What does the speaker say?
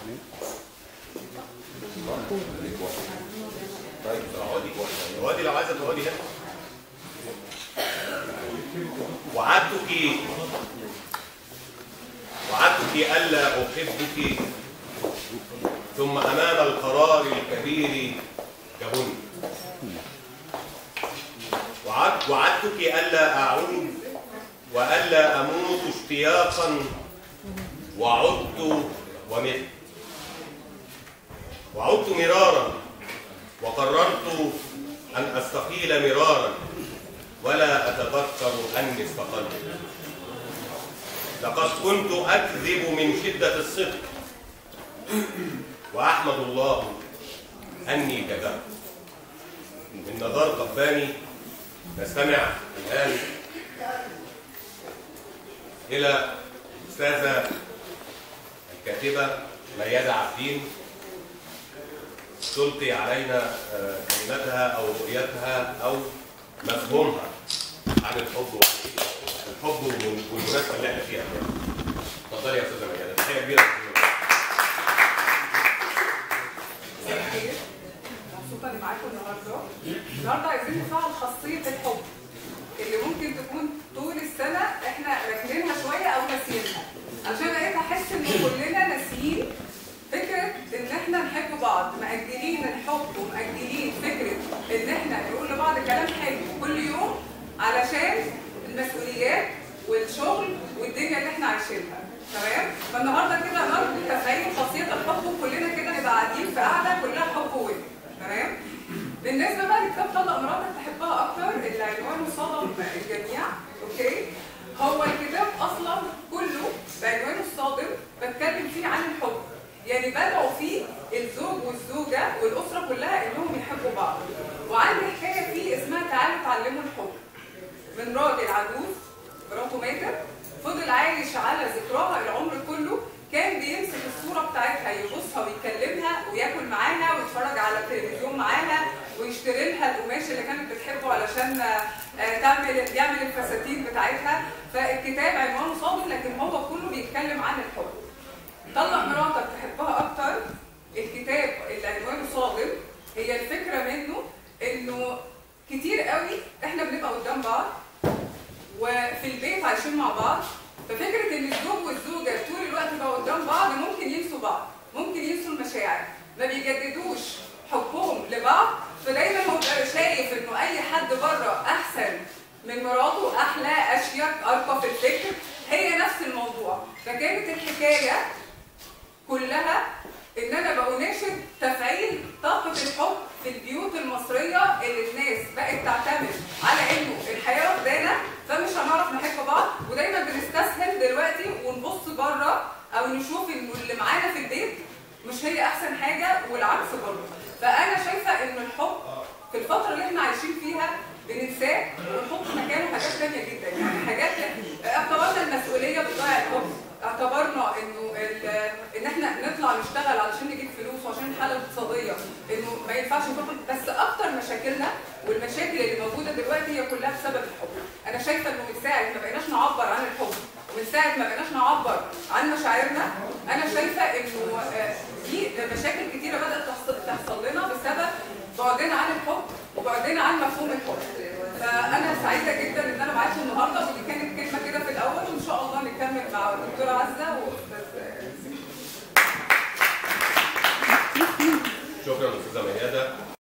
طيب اقعدي اقعدي لو عايزه تقعدي هنا وعدتك وعدتك الا احبك ثم امام القرار الكبير جبنت وعد وعدتك الا اعود والا اموت اشتياقا وعدت ومت وعدت مرارا وقررت ان استقيل مرارا ولا اتذكر اني استقلت لقد كنت اكذب من شده الصدق واحمد الله اني كذبت من نظار قباني نستمع الان الى استاذه الكاتبه ميادة عبدين تلقي علينا آه، كلمتها او رؤيتها او مفهومها عن الحب وعن الحب والمناسبه اللي احنا فيها اتفضلي يا استاذه ميادة تحيه كبيره خير مبسوطه اني معاكم النهارده النهارده عايزين نفعل خاصيه الحب اللي ممكن تكون طول السنه احنا راكنينها شويه او ناسيينها عشان بقيت احس ان كلنا ناسيين فكره ان احنا نحب بعض مأجلين الحب ومأجلين فكره ان احنا نقول لبعض كلام حلو كل يوم علشان المسؤوليات والشغل والدنيا اللي احنا عايشينها تمام فالنهارده كده نربط تفعيل خاصيه الحب وكلنا كده نبقى قاعدين في قاعده كلها حب وود تمام بالنسبه بقى لكتاب طلق مراتك تحبها اكتر اللي عنوانه صدم الجميع اوكي هو الكتاب اصلا كله بعنوانه الصادم بتكلم فيه عن الحب يعني بدعو فيه الزوج والزوجه والاسره كلها انهم يحبوا بعض وعندي حكايه فيه اسمها تعالوا اتعلموا الحب من راجل عجوز مراته ماتت فضل عايش على ذكراها العمر كله كان بيمسك الصورة بتاعتها يبصها ويكلمها وياكل معاها ويتفرج على التلفزيون معاها ويشتري لها القماش اللي كانت بتحبه علشان آه، تعمل يعمل الفساتين بتاعتها فالكتاب عنوانه صادم لكن هو كله بيتكلم عن الحب طلق مراتك تحبها اكتر الكتاب اللي عنوانه صادم هي الفكره منه انه كتير قوي احنا بنبقى قدام بعض وفي البيت عايشين مع بعض ففكره ان الزوج والزوجه طول الوقت بقوا قدام بعض ممكن ينسوا بعض ممكن ينسوا المشاعر ما بيجددوش حبهم لبعض فدايما هو بيبقى شايف انه اي حد بره احسن من مراته احلى اشيك ارقى في الفكر هي نفس الموضوع فكانت الحكايه كلها ان انا بأناشد تفعيل طاقة الحب في البيوت المصرية اللي الناس بقت تعتمد على انه الحياة واخدانا فمش هنعرف نحب بعض ودايما بنستسهل دلوقتي ونبص بره او نشوف انه اللي معانا في البيت مش هي احسن حاجة والعكس برضه فانا شايفة ان الحب في الفترة اللي احنا عايشين فيها بننساه ونحط مكانه حاجات تانية جدا يعني حاجات اعتبرنا المسؤولية بتضيع الحب اعتبرنا انه ال- ان احنا نطلع نشتغل علشان نجيب فلوس وعشان الحاله الاقتصاديه انه ما ينفعش نفكر بس اكتر مشاكلنا والمشاكل اللي موجوده دلوقتي هي كلها بسبب الحب انا شايفه انه من ساعه ما بقيناش نعبر عن الحب ومن ساعه ما بقيناش نعبر عن مشاعرنا انا شايفه انه آه، في مشاكل كتيره بدات تحصل تحصل لنا بسبب بعدنا عن الحب وبعدنا عن مفهوم الحب فانا سعيده جدا ان انا معاكم النهارده ودي كانت كلمه كده في الاول وان شاء الله نكمل مع الدكتوره عزه واستاذ شكرا استاذه ميادة